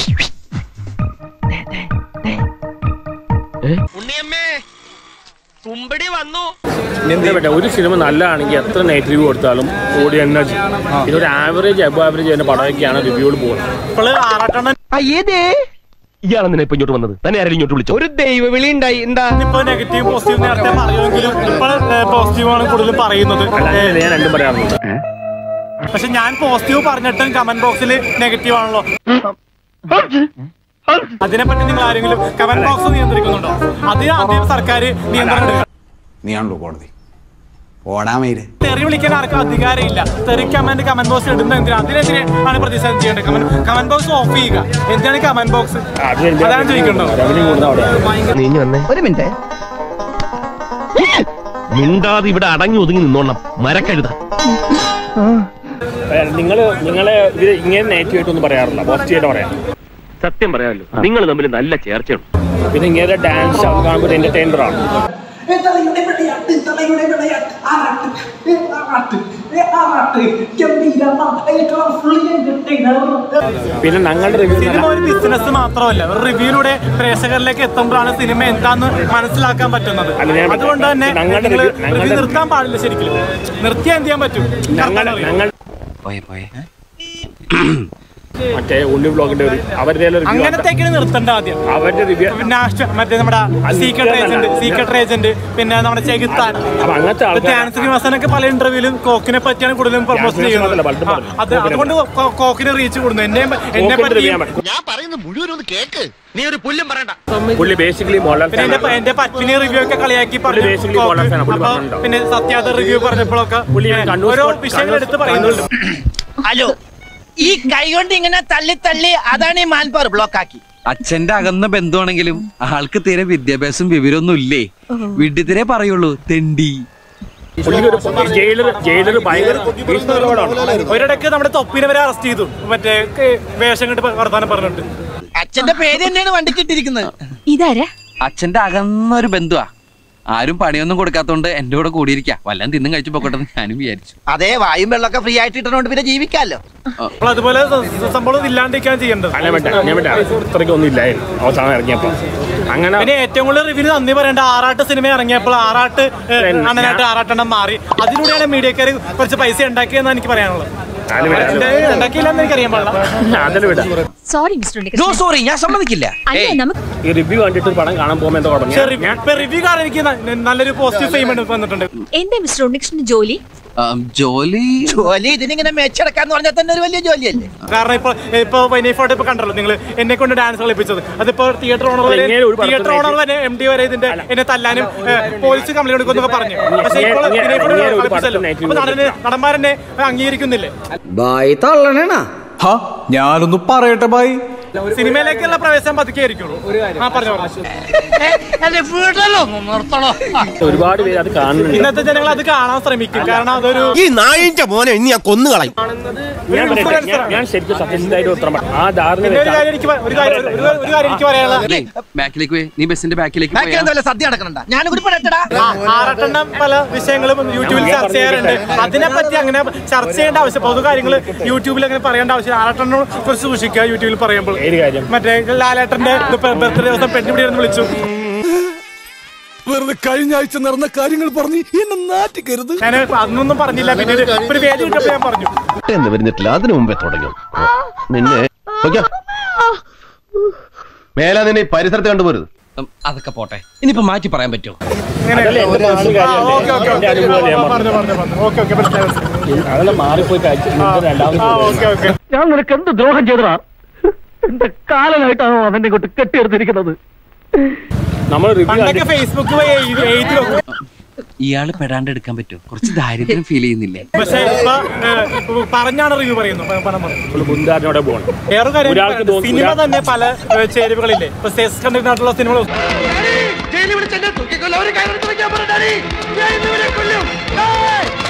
ഉണ്ണിയമ്മേ കുമ്പടി വന്നു എന്താ പറ്റുക ഒരു സിനിമ നല്ലതാണെങ്കിൽ എത്ര നെഗറ്റീവ് കൊടുത്താലും ഓടി തന്നെ ചെയ്യും ഇതൊരു ആവറേജ് അബോ ആവറേജ് ചെയ്യുന്ന പടമൊക്കെയാണ് റിവ്യൂകൾ പോകുന്നത് ഇപ്പോൾ ആറാട്ടെണ്ണം ഇയാളെന്തിനാ ഇപ്പൊ ഇങ്ങോട്ട് വന്നത് തന്നെ ആരെങ്കിലും ഇങ്ങോട്ട് വിളിച്ചോ ഒരു ദൈവവിളി ഉണ്ടായി എന്താ ഇപ്പൊ നെഗറ്റീവ് പോസിറ്റീവ് നേരത്തെ പറയുമെങ്കിലും ഇപ്പോൾ പോസിറ്റീവ് ആണ് കൂടുതൽ പറയുന്നത് അല്ലാതെ ഞാൻ രണ്ടും പറയാറുണ്ട് പക്ഷെ ഞാൻ പോസിറ്റീവ് പറഞ്ഞിട്ടും കമന്റ് ബോക്സിൽ നെഗറ്റീവ് ആണല്ലോ അതിനെപ്പറ്റി നിങ്ങൾ ആരെങ്കിലും കമന്റ് ബോക്സ് നിയന്ത്രിക്കുന്നുണ്ടോ അതിന് ആദ്യം സർക്കാർ നിയന്ത്രണം എടുക്കണം നീയാണല്ലോ കോടതി ഓടാമയില് തെറി വിളിക്കാൻ ആർക്കും അധികാരമില്ല തെറി കമന്റ് കമന്റ് ബോക്സ് ഇടുന്ന എന്തിനാ അതിനെതിരെ ആണ് പ്രതിഷേധം ചെയ്യേണ്ടത് കമന്റ് കമന്റ് ബോക്സ് ഓഫ് ചെയ്യുക എന്തിനാണ് കമന്റ് ബോക്സ് അത് എനിക്ക് അതാണ് ചോദിക്കേണ്ടത് റവന്യൂ കൂടുന്ന അവിടെയാണ് നീ വന്നേ ഒരു മിനിറ്റ് മിണ്ടാതെ ഇവിടെ അടങ്ങി ഒതുങ്ങി നിന്നോണം മരക്കഴുത നിങ്ങൾ നിങ്ങളെ ഇത് ഇങ്ങനെ നെഗറ്റീവ് ആയിട്ടൊന്നും പറയാറില്ല പോസിറ്റീവായിട്ട് പറയാം സത്യം പറയാമല്ലോ നിങ്ങൾ തമ്മിൽ നല്ല ചേർച്ചയുണ്ട് പിന്നെ ഇങ്ങനെ ഡാൻസ് അത് കാണുമ്പോൾ എന്റർടൈനർ ആണ് തലയുടെ വിളയാട്ട് തലയുടെ വിളയാട്ട് ആറാട്ട് ഏ, ആറാട്ട് ഏ, ആറാട്ട് ഗംഭീരമായ കളർഫുൾ എന്റർടൈനർ പിന്നെ ഞങ്ങളുടെ റിവ്യൂ സിനിമ ഒരു ബിസിനസ് മാത്രമല്ല ഒരു റിവ്യൂലൂടെ പ്രേക്ഷകരിലേക്ക് എത്തുമ്പോഴാണ് സിനിമ എന്താന്ന് മനസ്സിലാക്കാൻ പറ്റുന്നത് അല്ല, ഞാൻ അതുകൊണ്ട് തന്നെ ഞങ്ങളുടെ നിങ്ങൾ review- ഞങ്ങളുടെ റിവ്യൂ നിർത്താൻ പാടില്ല ശരിക്കും നിർത്തിയാൽ എന്ത് ചെയ്യാൻ പറ്റും ഞങ്ങൾ ഞങ്ങൾ പോയെ പോയെ മറ്റേ ഉണ്ണി ബ്ലോഗിന്റെ ഒരു അവരുടെ റിവ്യൂ അങ്ങനത്തേക്കാണ് നിർത്തേണ്ട ആദ്യം അവരുടെ റിവ്യൂ നാഷ- മറ്റേ നമ്മുടെ സീക്രട്ട് ഏജന്റ് സീക്രട്ട് ഏജന്റ് പിന്നെ നമ്മുടെ ചെകുത്താൻ അപ്പൊ അങ്ങനത്തെ ആൾക്കാർ ധ്യാൻ ശ്രീനിവാസനൊക്കെ പല ഇന്റർവ്യൂവിലും കോക്കിനെ പറ്റിയാണ് കൂടുതലും പ്രൊമോഷൻ ചെയ്യുന്നത് ശ്രീനിവാസനല്ല, പണ്ട് ആ, പറഞ്ഞു. അത് അതുകൊണ്ട് കോ- കോക്കിന് റീച്ച് കൂടുന്നു എന്നെ എന്നെ പറ്റി ഞാൻ പറയുന്നത് മുഴുവൻ ഒന്ന് കേക്ക് നീ ഒരു പുല്ലും പറയണ്ട പുള്ളി ബേസിക്കലി മോഹൻലാൽ പിന്നെ എന്റെ fan ആണ്. എന്റെ പറ്റിനെ റിവ്യൂ ഒക്കെ കളിയാക്കി പറഞ്ഞു പുള്ളി basically കോക്ക്. മോഹൻലാൽ fan ആണ്. പുള്ളി അപ്പൊ പറഞ്ഞിട്ടുണ്ടാവും. പിന്നെ സത്യാത റിവ്യൂ പറഞ്ഞപ്പോഴൊക്കെ പുള്ളി ഏ, കണ്ണൂർ ഓരോ സ്പോട്ട്- വിഷയങ്ങൾ കണ്ണൂർ എടുത്ത് പറയുന്നുണ്ട് ഹലോ ഈ കൈ കൊണ്ട് ഇങ്ങനെ തള്ളി തള്ളി അതാണ് ഈ മാൻപാർ ബ്ലോക്ക് ആക്കി അച്ഛന്റെ അകന്ന ബന്ധുവാണെങ്കിലും ആൾക്ക് തീരെ വിദ്യാഭ്യാസം വിവരമൊന്നും ഇല്ലേ വിഡ്ഢിത്തിരെ പറയുള്ളൂ തെണ്ടി പുള്ളിക്ക് ഒരു ജയിലർ ജയിലർ ഭയങ്കര ഭീഷണിയുള്ളവരാണ്. ഒരിടയ്ക്ക് നമ്മുടെ തൊപ്പിനെ വരെ അറസ്റ്റ് ചെയ്തു മറ്റേ ക- വേഷം കെട്ട് വർത്താനം പറഞ്ഞിട്ട് അച്ഛന്റെ പേര് തന്നെയാണ് വണ്ടിക്ക് ഇട്ടിരിക്കുന്നത് ഇതാരാ അച്ഛന്റെ അകന്ന ഒരു ബന്ധുവാ ആരും പണിയൊന്നും കൊടുക്കാത്തോണ്ട് എന്റെ കൂടെ കൂടിയിരിക്കാ വല്ലതും തിന്നും കഴിച്ചു പോക്കട്ടെ എന്ന് ഞാനും വിചാരിച്ചു അതെ വായും വെള്ളമൊക്കെ ഫ്രീ ആയിട്ട് ഇട്ടണോണ്ട് പിന്നെ ജീവിക്കാലോ അപ്പോൾ അതുപോലെ സ- സംഭവം ഇല്ലാണ്ടിരിക്കാൻ ചെയ്യേണ്ടത് അല്ല വേണ്ട ഞാൻ വേണ്ട ഇത്രയ്ക്ക് ഒന്നും ഇല്ലായിരുന്നു അവസാനം ഇറങ്ങിയപ്പോ അങ്ങനെ പിന്നെ ഏറ്റവും കൂടുതൽ റിവ്യൂ നന്ദി പറയേണ്ട ആറാട്ട് സിനിമ ഇറങ്ങിയപ്പോൾ ആറാട്ട് ഏ, അണ്ണനായിട്ട് ആറാട്ടെണ്ണം മാറി അതിലൂടെയാണ് മീഡിയക്കാർ കുറച്ച് പൈസ ഉണ്ടാക്കിയെന്നാണ് എനിക്ക് പറയാനുള്ളത് അത് വിടാം. അതിന്റെ ഉണ്ടാക്കിയില്ലെന്ന് എനിക്കറിയാൻ പാടില്ല അതിൽ വിടാം sorry mister no Unnikrishnan sorry ഞാൻ സമ്മതിക്കില്ല അല്ല നമുക്ക് ഈ റിവ്യൂ കണ്ടിട്ട് ഒരു പടം കാണാൻ പോകുമ്പോൾ എന്താ കുഴപ്പം ഞാൻ- ഞാൻ ഇപ്പൊ റിവ്യൂ കാരണം എനിക്ക് ന- നല്ലൊരു പോസിറ്റീവ് ഫെയിം വന്നിട്ടുണ്ട് എന്താ മിസ്റ്റർ ഉണ്ണികൃഷ്ണൻ ജോലി ആം, ജോലി ജോലി ഇതിനിങ്ങനെ മെച്ചെടുക്കാന്ന് പറഞ്ഞാൽ തന്നെ ഒരു വലിയ ജോലിയല്ലേ കാരണം ഇപ്പൊ ഇപ്പൊ വൈനൈഫോട്ട് ഇപ്പൊ കണ്ടല്ലോ നിങ്ങൾ എന്നെ കൊണ്ട് ഡാൻസ് കളിപ്പിച്ചത് അതിപ്പോ തിയേറ്റർ ഓണർ വരെ ഇങ്ങനെ ഒരു പടത്തിൽ തിയേറ്റർ ഓണർ വരെ എം ഡി വരെ ഇതിന്റെ എന്നെ തല്ലാനും ഏ, പോലീസ് കംപ്ലൈന്റ് കൊടുക്കുന്നൊക്കെ പറഞ്ഞു പക്ഷേ ഇപ്പോൾ ഇങ്ങനെ- വിനയ് ഫോർട്ട് ഇങ്ങനെ ഒരു കളിപ്പിച്ചല്ലോ പടത്തിൽ അപ്പൊ നടന് നടന്മാരെന്നെ അംഗീകരിക്കുന്നില്ലേ ബായി തള്ളണേണ ആ ഞാനൊന്ന് പറയട്ടെ ബായി സിനിമയിലേക്കുള്ള പ്രവേശനം പതുക്കെ ആയിരിക്കുള്ളൂ ആ പറഞ്ഞു പറഞ്ഞു ഒരുപാട് പേര് അത് കാണുന്നുണ്ട് ഇന്നത്തെ ജനങ്ങൾ അത് കാണാൻ ശ്രമിക്കും കാരണം അതൊരു ഈ നായിന്റെ മോനെ ഇനി ഞാൻ കൊന്നുകളയും ഞാൻ പറയട്ടെ, ഞാൻ- ഞാൻ ശരിക്കും സത്യസന്ധമായിട്ട് ഉത്തരം പറയാം ആ ധാരണ പിന്നെ ഒരു കാര്യം എനിക്ക് പ- ഒരു കാര്യം ഒരു- ഒരു- ഒരു കാര്യം എനിക്ക് പറയാനുള്ളത് അല്ലേ ബാക്കിലേക്ക് പോയി നീ ബസിന്റെ ബാക്കിലേക്ക് ബാക്കി പോയാ എന്താ വല്ല സദ്യ നടക്കണണ്ട ഞാനും കൂടി പെടട്ടടാ ആ, ആറട്ടെണ്ണം പല വിഷയങ്ങളും യൂട്യൂബിൽ ചർച്ച ചെയ്യാറുണ്ട് അതിനെപ്പറ്റി അങ്ങനെ ചർച്ച ചെയ്യേണ്ട ആവശ്യം പൊതു കാര്യങ്ങൾ യൂട്യൂബിൽ അങ്ങനെ പറയേണ്ട ആവശ്യം ആറട്ടെണ്ണം കുറിച്ച് സൂക്ഷിക്കുക യൂട്യൂബിൽ പറയുമ്പോൾ ഏത് കാര്യം മറ്റേ ലാലേട്ടന്റെ ബർത്ത്ഡേ ദിവസം പെണ്ണുപിടിയെന്ന് വിളിച്ചു വെറുതെ കഴിഞ്ഞ ആഴ്ച നടന്ന കാര്യങ്ങൾ പറഞ്ഞ് എന്നെ നാറ്റിക്കരുത് ഞാൻ അന്നൊന്നും പറഞ്ഞില്ല പിന്നീട് ഒരു വേദി കിട്ടപ്പോൾ ഞാൻ പറഞ്ഞു എന്ന് വരുന്നിട്ടില്ല അതിനു മുമ്പേ തുടങ്ങും നിന്നെ നോക്കിയോ? മേലാ നിന്നെ ഈ പരിസരത്ത് കണ്ടുപോരുത് ഉം, അതൊക്കെ പോട്ടെ ഇനിയിപ്പോ മാറ്റി പറയാൻ പറ്റുമോ അങ്ങനെ അതല്ലേ എന്റെ നാല് ആ, ഓക്കെ ഓക്കെ കാര്യമല്ലേ ഓക്കെ എന്റെ അനുഭവം ഞാൻ പറഞ്ഞു പറഞ്ഞു പറഞ്ഞു ഓക്കെ ഓക്കെ മനസ്സിലായി അതെല്ലാം മാറിപ്പോയി കഴിച്ചു രണ്ടാമത് ആ ഓക്കെ ഓക്കെ ഞാൻ നിനക്ക് എന്ത് ദ്രോഹം ചെയ്തടാ എന്റെ കാലനായിട്ടാണോ അവന്റെ ഇങ്ങോട്ട് കെട്ടിയെടുത്തിരിക്കുന്നത് നമ്മൾ റിവ്യൂ പണ്ടൊക്കെ ഫേസ്ബുക്ക് എഴുതി വെക്കും ഇയാള് പെടാണ്ട് എടുക്കാൻ പറ്റുമോ കുറച്ച് ദാരിദ്ര്യം ഫീൽ ചെയ്യുന്നില്ലേ പക്ഷേ ഇപ്പൊ ഏ, പറഞ്ഞാണ് റിവ്യൂ പറയുന്നത് പ- പണം പറഞ്ഞു ബുന്ദാറിനോടെ പോകണം വേറൊരു കാര്യം ഒരാൾക്ക് തോന്നി- സിനിമ ഒരാൾ- തന്നെ പല ഏ, ചേരുവകളില്ലേ ഇപ്പൊ സെസ് കണ്ടിട്ടുള്ള സിനിമകൾ ജയിലിൽ വിളിച്ചെന്നെ തൂക്കിക്കൊല്ല ഒരു കയറെടുത്ത് വെക്കാൻ പറഞ്ഞാൽ ഞാൻ ഇന്നിവരെ കൊല്ലും ഏയ്!